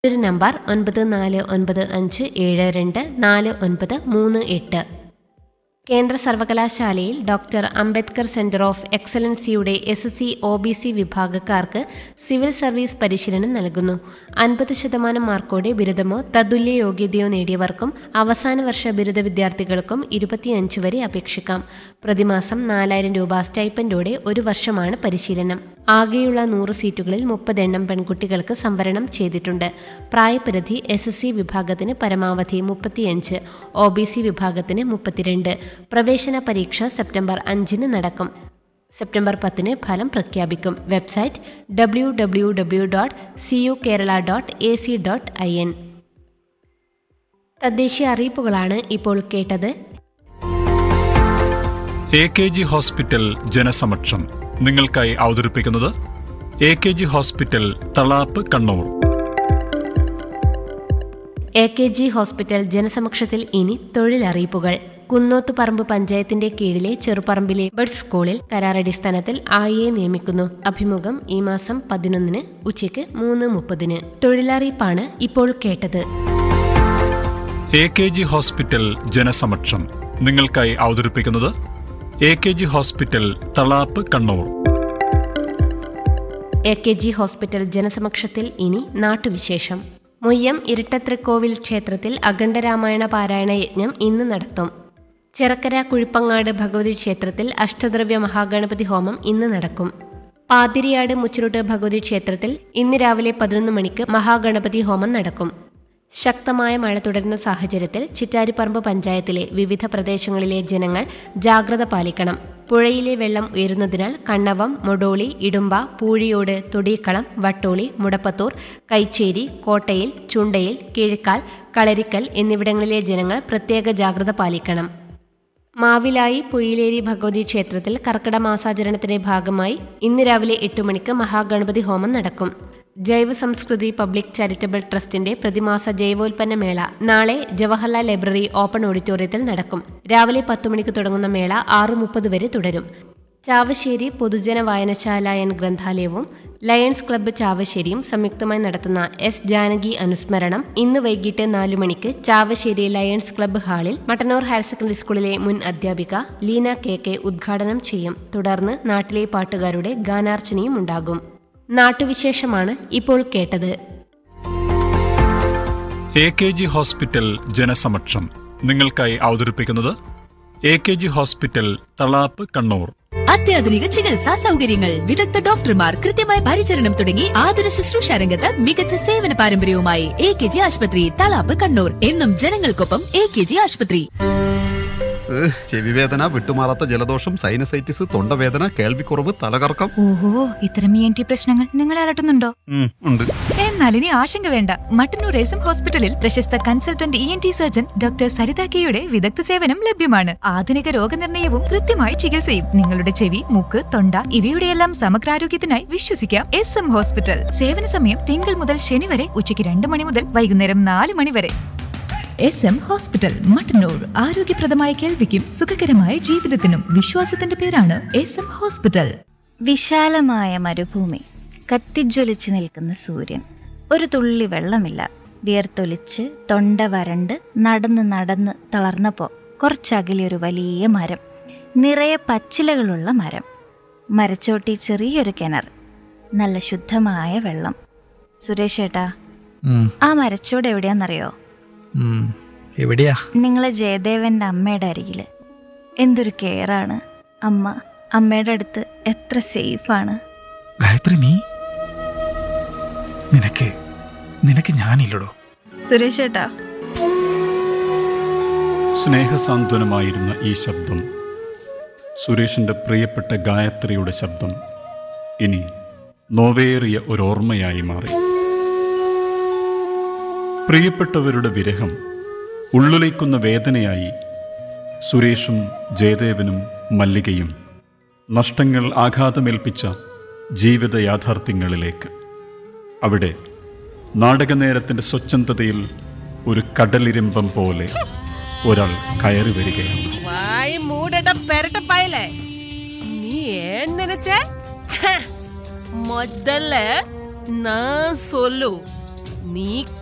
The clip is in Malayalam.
ഒരു നമ്പർ ഒൻപത് നാല് ഒൻപത് അഞ്ച് ഏഴ് രണ്ട് നാല് ഒൻപത് മൂന്ന് എട്ട് കേന്ദ്ര സർവകലാശാലയിൽ ഡോക്ടർ അംബേദ്കർ സെന്റർ ഓഫ് എക്സലൻസിയുടെ S S C O B C വിഭാഗക്കാർക്ക് സിവിൽ സർവീസ് പരിശീലനം നൽകുന്നു അൻപത് ശതമാനം മാർക്കോടെ ബിരുദമോ തതുല്യ യോഗ്യതയോ നേടിയവർക്കും അവസാന വർഷ ബിരുദ വിദ്യാർത്ഥികൾക്കും ഇരുപത്തിയഞ്ച് വരെ അപേക്ഷിക്കാം പ്രതിമാസം നാലായിരം രൂപ സ്റ്റൈപ്പൻഡോടെ ഒരു വർഷമാണ് പരിശീലനം ആകെയുള്ള നൂറ് സീറ്റുകളിൽ മുപ്പതെണ്ണം പെൺകുട്ടികൾക്ക് സംവരണം ചെയ്തിട്ടുണ്ട് പ്രായപരിധി എസ് എസ് സി വിഭാഗത്തിന് പരമാവധി മുപ്പത്തിയഞ്ച് ഒ ബി സി വിഭാഗത്തിന് മുപ്പത്തിരണ്ട് പ്രവേശന പരീക്ഷ സെപ്റ്റംബർ അഞ്ചിന് നടക്കും സെപ്റ്റംബർ പത്തിന് ഫലം പ്രഖ്യാപിക്കും website W W W dot C U Kerala dot A C dot I N തദ്ദേശീയ അറിയിപ്പുകളാണ് ഇപ്പോൾ കേട്ടത് എ കെ ജി ഹോസ്പിറ്റൽ ജനസമക്ഷം നിങ്ങൾക്കായി അവതരിപ്പിക്കുന്നത് A K G hospital Thalap Kannur A K G hospital ജനസമക്ഷത്തിൽ ഇനി തൊഴിലറിയിപ്പുകൾ കുന്നോത്തുപറമ്പ് പഞ്ചായത്തിന്റെ കീഴിലെ ചെറുപറമ്പിലെ ബഡ് സ്കൂളിൽ കരാറടിസ്ഥാനത്തിൽ ആയിയെ നിയമിക്കുന്നു അഭിമുഖം ഈ മാസം പതിനൊന്നിന് ഉച്ചയ്ക്ക് മൂന്ന് മുപ്പതിന് തൊഴിലറിയിപ്പാണ് ഇപ്പോൾ കേട്ടത് എ കെ ജി ഹോസ്പിറ്റൽ ജനസമക്ഷം നിങ്ങൾക്കായി അവതരിപ്പിക്കുന്നത് A K G hospital Thalap Kannur A K G hospital ജനസമക്ഷത്തിൽ ഇനി നാട്ടുവിശേഷം മുയ്യം ഇരട്ടത്രിക്കോവിൽ ക്ഷേത്രത്തിൽ അഖണ്ഡരാമായണ പാരായണ യജ്ഞം ഇന്ന് നടത്തും ചിറക്കര കുഴിപ്പങ്ങാട് ഭഗവതി ക്ഷേത്രത്തിൽ അഷ്ടദ്രവ്യ മഹാഗണപതി ഹോമം ഇന്ന് നടക്കും പാതിരിയാട് മുച്ചിലോട്ട് ഭഗവതി ക്ഷേത്രത്തിൽ ഇന്ന് രാവിലെ പതിനൊന്ന് മണിക്ക് മഹാഗണപതി ഹോമം നടക്കും ശക്തമായ മഴ തുടരുന്ന സാഹചര്യത്തിൽ ചിറ്റാരിപ്പറമ്പ് പഞ്ചായത്തിലെ വിവിധ പ്രദേശങ്ങളിലെ ജനങ്ങൾ ജാഗ്രത പാലിക്കണം പുഴയിലെ വെള്ളം ഉയരുന്നതിനാൽ കണ്ണവം മൊടോളി ഇടുമ്പ പൂഴിയോട് തൊടിയക്കളം വട്ടോളി മുടപ്പത്തൂർ കൈച്ചേരി കോട്ടയിൽ ചുണ്ടയിൽ കിഴക്കാൽ കളരിക്കൽ എന്നിവിടങ്ങളിലെ ജനങ്ങൾ പ്രത്യേക ജാഗ്രത പാലിക്കണം മാവിലായി പൊയിലേരി ഭഗവതി ക്ഷേത്രത്തിൽ കർക്കിട മാസാചരണത്തിന്റെ ഭാഗമായി ഇന്ന് രാവിലെ എട്ട് മണിക്ക് മഹാഗണപതി ഹോമം നടക്കും ജൈവ സംസ്കൃതി പബ്ലിക് ചാരിറ്റബിൾ ട്രസ്റ്റിന്റെ പ്രതിമാസ ജൈവോൽപ്പന്ന മേള നാളെ ജവഹർലാൽ ലൈബ്രറി ഓപ്പൺ ഓഡിറ്റോറിയത്തിൽ നടക്കും രാവിലെ പത്തു മണിക്ക് തുടങ്ങുന്ന മേള ആറ് മുപ്പത് വരെ തുടരും ചാവശ്ശേരി പൊതുജന വായനശാല എൻ ഗ്രന്ഥാലയവും ലയൺസ് ക്ലബ്ബ് ചാവശ്ശേരിയും സംയുക്തമായി നടത്തുന്ന എസ് ജാനകി അനുസ്മരണം ഇന്ന് വൈകിട്ട് നാലു മണിക്ക് ചാവശ്ശേരി ലയൺസ് ക്ലബ്ബ് ഹാളിൽ മട്ടന്നൂർ ഹയർ സെക്കൻഡറി സ്കൂളിലെ മുൻ അധ്യാപിക ലീന കെ കെ ഉദ്ഘാടനം ചെയ്യും തുടർന്ന് നാട്ടിലെ പാട്ടുകാരുടെ ഗാനാർച്ചനയും ഉണ്ടാകും നാട്ടുവിശേഷമാണ് ഇപ്പോൾ കേട്ടത് എ കെ ജി ഹോസ്പിറ്റൽ ജനസമക്ഷം നിങ്ങൾക്കായി അവതരിപ്പിക്കുന്നത് A K G hospital Thalap Kannur അത്യാധുനിക ചികിത്സാ സൗകര്യങ്ങൾ വിദഗ്ധ ഡോക്ടർമാർ കൃത്യമായ പരിചരണം തുടങ്ങി ആതുര ശുശ്രൂഷ രംഗത്ത് മികച്ച സേവന പാരമ്പര്യവുമായി എ കെ ജി ആശുപത്രി തളാപ്പ് കണ്ണൂർ എന്നും ജനങ്ങൾക്കൊപ്പം എ കെ ജി ആശുപത്രി ഏഹ്, ചെവിവേദന വിട്ടുമാറാത്ത ജലദോഷം സൈനസൈറ്റിസ് തൊണ്ടവേദന കേൾവിക്കുറവ് തലകറക്കം ഓഹോ ഇത്തരം ഇ എൻ ടി പ്രശ്നങ്ങൾ നിങ്ങളെ അലട്ടുന്നുണ്ടോ ഉം, ഉണ്ട് എന്നാൽ ഇനി ആശങ്ക വേണ്ട മട്ടന്നൂർ എസ് എം ഹോസ്പിറ്റലിൽ പ്രശസ്ത consultant E N T surgeon doctor Saritha കെയുടെ വിദഗ്ധ സേവനം ലഭ്യമാണ് ആധുനിക രോഗനിർണയവും കൃത്യമായ ചികിത്സയും നിങ്ങളുടെ ചെവി മൂക്ക് തൊണ്ട ഇവയുടെയെല്ലാം സമഗ്രാരോഗ്യത്തിനായി വിശ്വസിക്കാം എസ് എം ഹോസ്പിറ്റൽ സേവന സമയം തിങ്കൾ മുതൽ ശനി വരെ ഉച്ചയ്ക്ക് രണ്ട് മണി മുതൽ വൈകുന്നേരം നാല് മണി വരെ എസ് എം ഹോസ്പിറ്റൽ മട്ടന്നൂർ ആരോഗ്യപ്രദമായ കേൾവിക്കും സുഖകരമായ ജീവിതത്തിനും വിശ്വാസത്തിന്റെ പേരാണ് എസ് എം ഹോസ്പിറ്റൽ വിശാലമായ മരുഭൂമി കത്തിജ്വലിച്ച് നിൽക്കുന്ന സൂര്യൻ ഒരു തുള്ളി വെള്ളമില്ല വിയർത്തൊലിച്ച് തൊണ്ട വരണ്ട് നടന്ന് നടന്ന് തളർന്നപ്പോൾ കുറച്ചകലെ ഒരു വലിയ മരം നിറയെ പച്ചിലകളുള്ള മരം മരച്ചോട്ടി ചെറിയൊരു കിണർ നല്ല ശുദ്ധമായ വെള്ളം സുരേഷ് ഏട്ടാ ഉം, ആ മരച്ചോട് എവിടെയാണെന്നറിയോ ഉം. എവിടെയാ നിങ്ങൾ ജയദേവന്റെ അമ്മയുടെ അരികിൽ എന്തൊരു കെയറാണ് അമ്മ അമ്മയുടെ അടുത്ത് എത്ര സേഫാണ് ഗായത്രി നീ നിനക്ക് നിനക്ക് ഞാനില്ലടോ സുരേഷ് ഏട്ടാ സ്നേഹസാന്ത്വനമായിരുന്ന ഈ ശബ്ദം സുരേഷിന്റെ പ്രിയപ്പെട്ട ഗായത്രിയുടെ ശബ്ദം ഇനി നോവേറിയ ഒരോർമ്മയായി മാറി പ്രിയപ്പെട്ടവരുടെ വിരഹം ഉള്ളുലയ്ക്കുന്ന വേദനയായി സുരേഷും ജയദേവനും മല്ലികയും നഷ്ടങ്ങൾ ആഘാതമേൽപ്പിച്ച ജീവിത യാഥാർത്ഥ്യങ്ങളിലേക്ക് അവിടെ നാടകനേരത്തിന്റെ സ്വച്ഛന്തതയിൽ ഒരു കടലിരമ്പം പോലെ ഒരാൾ കയറി വരികയാണ് வாய் மூடட பெரட்ட பயல நீ ஏன் நினைச்ச ச்சே, முதல்ல நான் சொல்லு നീ